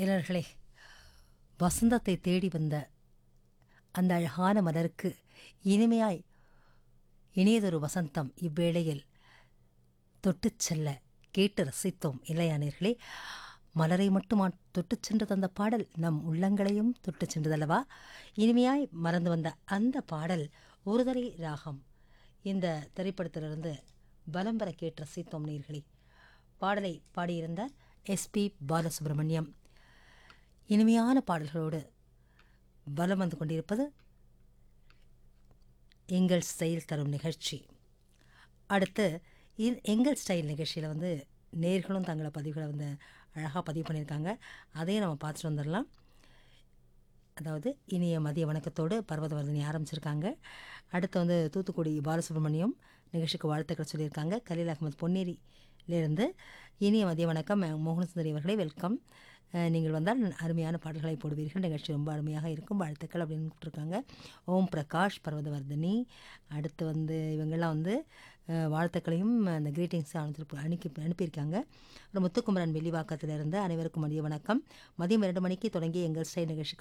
இளர்களே வசந்தத்தை தேடி வந்த அந்த அழகான மலருக்கு இனிமையாய் இனியதொரு வசந்தம் இவ்வேளையில் தொட்டுச் செல்ல கேட்டு ரசித்தோம் இல்லையானீர்களே மலரை மட்டுமா தொட்டுச் சென்று தந்த பாடல் நம் உள்ளங்களையும் தொட்டுச் சென்றதல்லவா இனிமையாய் மறந்து வந்த அந்த பாடல் ஒருதலை ராகம் இந்த திரைப்படத்திலிருந்து பலம் பெற கேட்டு ரசித்தோம் நீர்களே பாடலை பாடியிருந்தார் எஸ்பி பாலசுப்ரமணியம் இனிமையான பாடல்களோடு பலம் வந்து கொண்டிருப்பது எங்கள் ஸ்டைல் தரும் நிகழ்ச்சி அடுத்து இ- எங்கள் ஸ்டைல் நிகழ்ச்சியில் வந்து நேர்களும் தங்களை பதிவுகளை வந்து அழகாக பதிவு பண்ணியிருக்காங்க அதையும் நம்ம பார்த்துட்டு வந்துடலாம் அதாவது இனிய மதிய வணக்கத்தோடு பர்வதவர்தினி ஆரம்பிச்சிருக்காங்க அடுத்து வந்து தூத்துக்குடி பாலசுப்ரமணியம் நிகழ்ச்சிக்கு வாழ்த்துக்கள் சொல்லியிருக்காங்க கலீல் அகமது பொன்னேரியிலிருந்து இனிய மதிய வணக்கம் அஹ், மோகன சுந்தரி அவர்களே வெல்கம் அஹ், நீங்கள் வந்தால் அருமையான பாடல்களை போடுவீர்கள் நிகழ்ச்சி ரொம்ப அருமையாக இருக்கும் வாழ்த்துக்கள் அப்படின்னு கொடுத்துருக்காங்க ஓம் பிரகாஷ் பர்வதவர்தினி அடுத்து வந்து இவங்கெல்லாம் வந்து அஹ், வாழ்த்துக்களையும் அந்த கிரீட்டிங்ஸ் அனுப்பி அனுப்பி அனுப்பியிருக்காங்க அப்புறம் முத்துக்குமரன் வெள்ளிவாக்கத்திலிருந்து அனைவருக்கும் மதிய வணக்கம் மதியம் இரண்டு மணிக்கு தொடங்கி எங்கள் ஸ்டைல் நிகழ்ச்சிக்கு